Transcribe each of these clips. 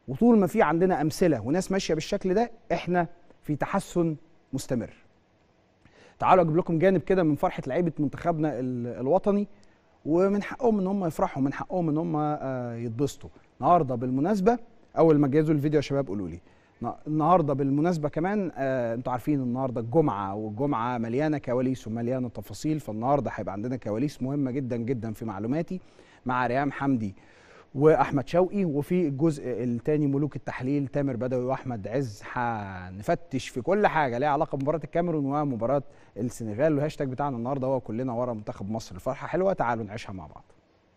وطول ما في عندنا امثله وناس ماشيه بالشكل ده احنا في تحسن مستمر تعالوا اجيب لكم جانب كده من فرحه لعيبه منتخبنا ال- الوطني ومن حقهم ان هم يفرحوا من حقهم ان هم آه، يتبسطوا النهارده بالمناسبه اول ما جهزوا الفيديو يا شباب قولوا لي ن- النهارده بالمناسبه كمان آه انتوا عارفين النهارده الجمعه والجمعه مليانه كواليس ومليانه تفاصيل فالنهارده هيبقى عندنا كواليس مهمه جدا جدا في معلوماتي مع ريهام حمدي واحمد شوقي وفي الجزء الثاني ملوك التحليل تامر بدوي واحمد عز هنفتش في كل حاجه ليها علاقه بمباراه الكاميرون ومباراه السنغال والهاشتاج بتاعنا النهارده هو كلنا ورا منتخب مصر الفرحه حلوه تعالوا نعيشها مع بعض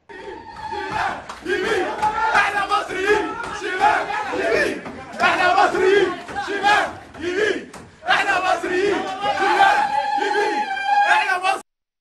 يمين احنا مصريين شمال يمين احنا مصريين شمال يمين احنا مصريين شمال يمين احنا مصر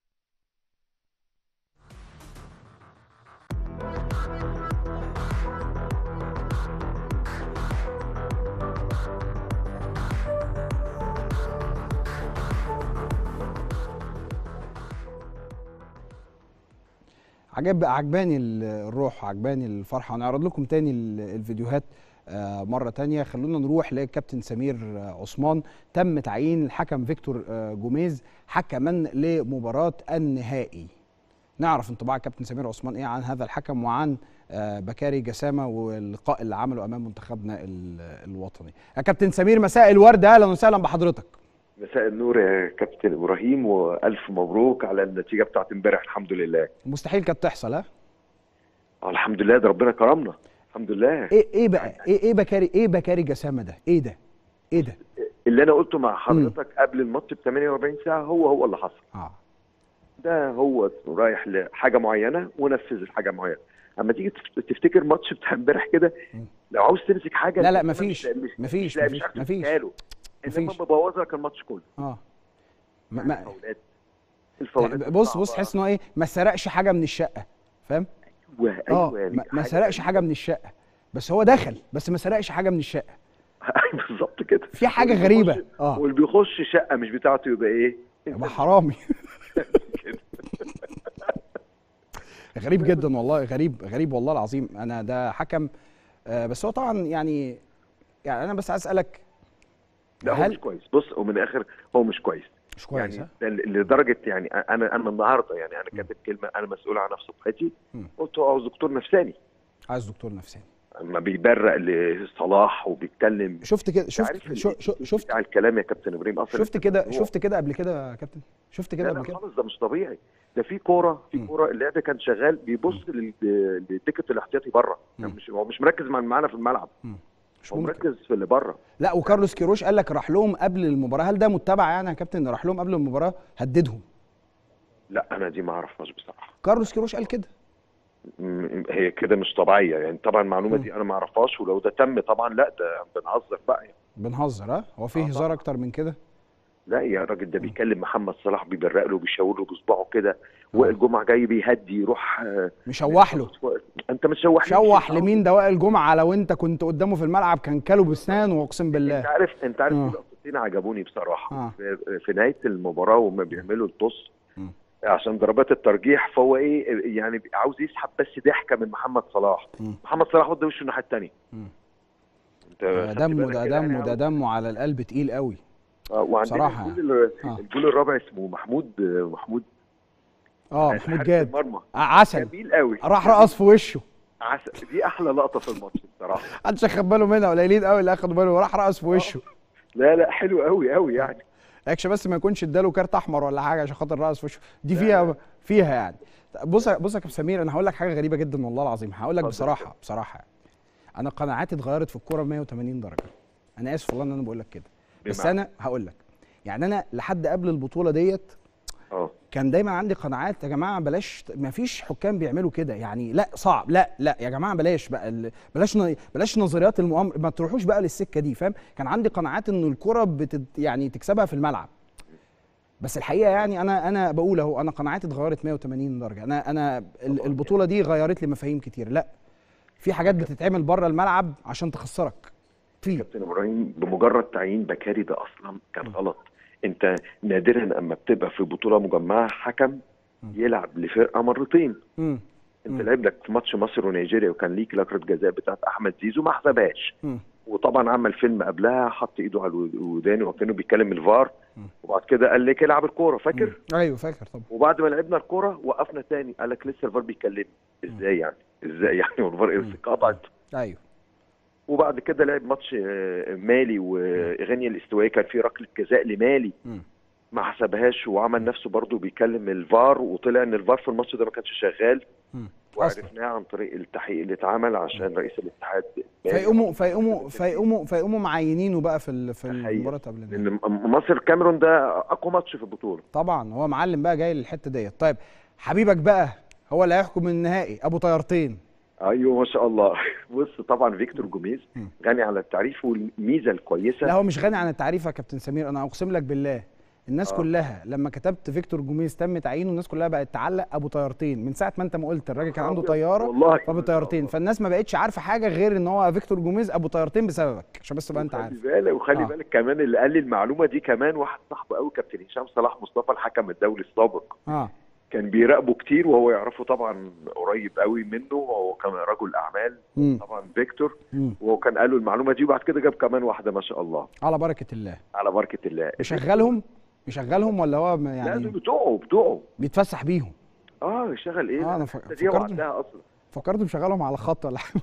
عجب عجباني ال- الروح عجباني الفرحه هنعرض لكم تاني ال- الفيديوهات آه، مره تانية خلونا نروح لكابتن سمير آه، عثمان تم تعيين الحكم فيكتور آه، جوميز حكما لمباراه النهائي نعرف انطباع كابتن سمير عثمان ايه عن هذا الحكم وعن آه، بكاري جسامه واللقاء اللي عمله امام منتخبنا ال- الوطني يا كابتن سمير مساء الورد اهلا وسهلا بحضرتك مساء النور يا كابتن ابراهيم والف مبروك على النتيجه بتاعت امبارح الحمد لله مستحيل كانت تحصل ها آه، الحمد لله ده ربنا كرمنا الحمد لله ايه ايه بقى ايه ايه بكاري ايه بكاري جسامه ده ايه ده ايه ده اللي انا قلته مع حضرتك قبل الماتش ب 48 ساعه هو هو اللي حصل اه ده هو رايح لحاجه معينه ونفذ الحاجه معينه اما تيجي تف- تفتكر ماتش بتاع امبارح كده لو عاوز تمسك حاجه لا، لا، أنت مفيش. مش- مش- مفيش، مش لا، مفيش، مش عارف مفيش. تمسكها له. انما مفيش. مبوظ لك الماتش كله اه ما ما الفاولات الفاولات بص بص الصعبة. تحس ان هو ايه ما سرقش حاجه من الشقه فاهم ايوه اه ايوه يعني ما- ما سرقش حاجه من الشقه بس هو دخل بس ما سرقش حاجه من الشقه بالظبط كده في حاجة واللي غريبة. بيخش- آه. واللي بيخش شقه مش بتاعته يبقى ايه؟ يبقى حرامي كده. غريب جدا والله غريب غريب والله العظيم انا ده حكم آه بس هو طبعا يعني يعني انا بس عايز اسالك لا هو هل- مش كويس بص ومن الاخر هو مش كويس مش كويس يعني ها ده لدرجه يعني انا انا النهارده يعني انا كاتب كلمه انا مسؤول عن صحتي مم. قلت له عاوز دكتور نفساني عايز دكتور نفساني اما بيبرق لصلاح وبيتكلم شفت كده شفت عارف شو ال- شو شفت بتاع الكلام يا كابتن ابراهيم اصلا شفت كده الموضوع. شفت كده قبل كده يا كابتن شفت كده لا قبل لا كده خالص ده مش طبيعي ده في كوره في مم. كوره اللاعب كان شغال بيبص لل- للتيكت الاحتياطي بره مم. مش هو مش مركز مع معانا في الملعب مش هو ممكن مركز في اللي بره لا وكارلوس كيروش قال لك راح لهم قبل المباراه هل ده متبع يعني يا كابتن راح لهم قبل المباراه هددهم لا انا دي ما اعرفهاش بصراحه كارلوس كيروش قال كده م- هي كده مش طبيعيه يعني طبعا المعلومه مم. دي انا ما اعرفهاش ولو ده تم طبعا لا ده بنهزر بقى يعني. بنهزر ها هو في آه هزار طبعا. اكتر من كده لا يا راجل ده بيكلم محمد صلاح بيبرق له بيشاور له بصباعه كده وائل جمعه جاي بيهدي يروح آه، مشوح له انت متشوح ليه؟ شوح لمين ده وائل جمعه لو انت كنت قدامه في الملعب كان كاله بسنانه واقسم انت بالله عارف انت عارف آه. في لقطتين عجبوني بصراحه آه. في, في نهايه المباراه وهم بيعملوا الطص مم. عشان ضربات الترجيح فهو ايه يعني عاوز يسحب بس ضحكه من محمد صلاح مم. محمد صلاح ودى وشه الناحيه الثانيه مم. انت ده خدت دمه بالك ده كده دمه يعني ده دمه على القلب تقيل قوي آه، وعندنا بصراحة الجول, ال- آه. الجول الرابع اسمه محمود آه، محمود اه محمود حارس جاد المرمى ع- عسل جميل قوي راح رقص في وشه عسل دي احلى لقطه في الماتش بصراحه محدش اخد باله منها قليلين قوي اللي اخدوا باله راح رقص في وشه لا لا حلو قوي قوي يعني اكش بس ما يكونش اداله كارت احمر ولا حاجه عشان خاطر رقص في وشه دي فيها فيها يعني بص بص يا كابتن سمير انا هقول لك حاجه غريبه جدا والله العظيم هقول لك اتفضل. بصراحه بصراحه يعني. انا قناعاتي اتغيرت في الكوره 180 درجه انا اسف والله ان انا بقول لك كده بس بمعنى؟ انا هقول لك يعني انا لحد قبل البطوله ديت اه كان دايما عندي قناعات يا جماعه بلاش ما فيش حكام بيعملوا كده يعني لا صعب لا لا يا جماعه بلاش بقى ال- بلاش ن- بلاش نظريات المؤامره ما تروحوش بقى للسكه دي فاهم كان عندي قناعات ان الكره بتد يعني تكسبها في الملعب بس الحقيقه يعني انا انا بقول اهو انا قناعاتي اتغيرت 180 درجه انا انا ال- البطوله دي غيرت لي مفاهيم كتير لا في حاجات بتتعمل بره الملعب عشان تخسرك في كابتن ابراهيم بمجرد تعيين بكاري ده اصلا كان غلط انت نادرا اما بتبقى في بطوله مجمعه حكم يلعب لفرقه مرتين امم انت مم. لعب لك في ماتش مصر ونيجيريا وكان ليك لكره جزاء بتاعت احمد زيزو ما حسبهاش مم. وطبعا عمل فيلم قبلها حط ايده على الود- وداني وكانه بيتكلم الفار مم. وبعد كده قال لك العب الكوره فاكر مم. ايوه فاكر طبعا وبعد ما لعبنا الكوره وقفنا تاني قال لك لسه الفار بيكلمني ازاي يعني ازاي يعني والفار مم. قطعت ايوه وبعد كده لعب ماتش آه، مالي وغينيا الاستوائيه كان في ركله جزاء لمالي مم. ما حسبهاش وعمل نفسه برضه بيكلم الفار وطلع ان الفار في الماتش ده ما كانش شغال مم. اصلا وعرفناه عن طريق التحقيق اللي اتعمل عشان رئيس الاتحاد فيقوموا فيقوموا فيقوموا فيقوموا معينينه بقى في ال- في تخيل. المباراه قبل النهائي. لان م- مصر كاميرون ده اقوى ماتش في البطوله طبعا هو معلم بقى جاي للحته ديت طيب حبيبك بقى هو اللي هيحكم النهائي ابو طيارتين ايوه ما شاء الله بص طبعا فيكتور جوميز مم. غني على التعريف والميزه الكويسه لا هو مش غني عن التعريف يا كابتن سمير انا اقسم لك بالله الناس آه. كلها لما كتبت فيكتور جوميز تم تعيينه الناس كلها بقت تعلق ابو طيارتين من ساعه ما انت ما قلت الراجل كان عنده أبيض. طياره والله ابو طيارتين فالناس ما بقتش عارفه حاجه غير ان هو فيكتور جوميز ابو طيارتين بسببك عشان بس تبقى انت وخلي عارف بالك وخلي آه. بالك كمان اللي قال لي المعلومه دي كمان واحد صاحبه قوي كابتن هشام صلاح مصطفى الحكم الدولي السابق اه كان بيراقبه كتير وهو يعرفه طبعا قريب قوي منه وهو كان رجل اعمال مم. طبعا فيكتور مم. وهو كان قال له المعلومه دي وبعد كده جاب كمان واحده ما شاء الله على بركه الله على بركه الله يشغلهم يشغلهم ولا هو م- لا يعني دول بتوعه بتوعه بيتفسح بيهم اه يشغل ايه آه، أنا ده؟ ف- دي هو فكرت- عندها اصلا فكرت مشغلهم على خط ولا حاجه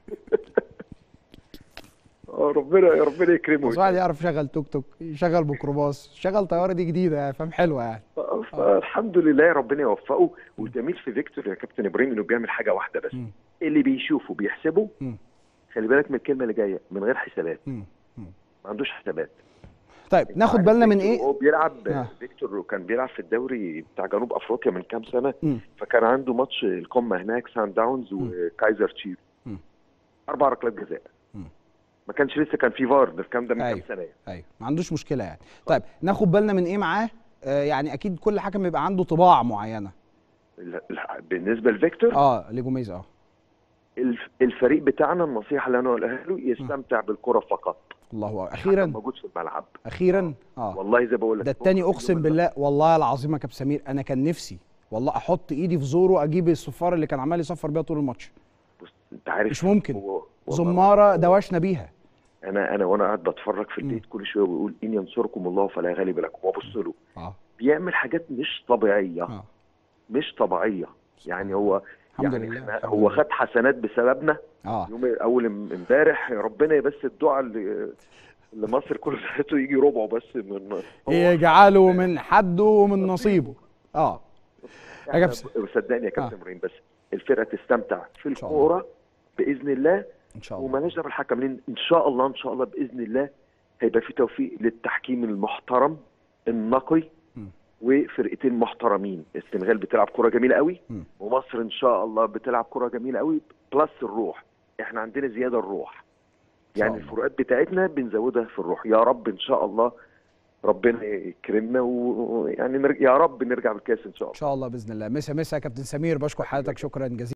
اه ربنا يا ربنا يكرمه بس واحد يعرف يشغل توك توك يشغل ميكروباص يشغل طياره دي جديده يعني فاهم حلوه يعني آه، فالحمد لله ربنا يوفقه والجميل في فيكتور يا كابتن ابراهيم انه بيعمل حاجه واحده بس مم. اللي بيشوفه بيحسبه مم. خلي بالك من الكلمه اللي جايه من غير حسابات مم. مم. ما عندوش حسابات طيب ناخد عارف بالنا من فيكتور ايه هو بيلعب آه. فيكتور كان بيلعب في الدوري بتاع جنوب افريقيا من كام سنه مم. فكان عنده ماتش القمه هناك سان داونز وكايزر تشيف مم. اربع ركلات جزاء مم. ما كانش لسه كان في فار ده الكلام ده من أيوة. كام سنه يعني. ايوه ما عندوش مشكله يعني طيب ناخد بالنا من ايه معاه آه يعني اكيد كل حكم بيبقى عنده طباع معينه ال- ال- بالنسبه لفيكتور اه لجوميز اه الف- الفريق بتاعنا النصيحه اللي انا اقولها له يستمتع بالكره فقط الله أكبر. الحكم اخيرا موجود في الملعب اخيرا اه والله زي بقول لك ده التاني اقسم بالله والله العظيم يا كابتن سمير انا كان نفسي والله احط ايدي في زوره اجيب الصفاره اللي كان عمال يصفر بيها طول الماتش بص انت عارف مش ممكن. هو- والله زماره دوشنا بيها انا انا وانا قاعد بتفرج في البيت كل شويه ويقول ان ينصركم الله فلا غالب لكم وابص له اه بيعمل حاجات مش طبيعيه اه مش طبيعيه يعني هو الحمد يعني لله، احنا الحمد هو لله. خد حسنات بسببنا اه يوم اول ام- امبارح ربنا بس الدعاء اللي اللي مصر كل سنته يجي ربعه بس من هو يجعله من حده ومن نصيبه اه احنا يا كابتن. صدقني يا كابتن آه. ابراهيم بس الفرقه تستمتع في شاء الله. الكوره باذن الله ان شاء الله ومالناش دعوه بالحكم لان ان شاء الله ان شاء الله باذن الله هيبقى في توفيق للتحكيم المحترم النقي م. وفرقتين محترمين السنغال بتلعب كره جميله قوي م. ومصر ان شاء الله بتلعب كره جميله قوي بلس الروح احنا عندنا زياده الروح شاء يعني الله. الفروقات بتاعتنا بنزودها في الروح يا رب ان شاء الله ربنا يكرمنا ويعني نرجع يا رب نرجع بالكاس ان شاء الله ان شاء الله باذن الله مسا مسا يا كابتن سمير بشكر حضرتك شكرا جزيلا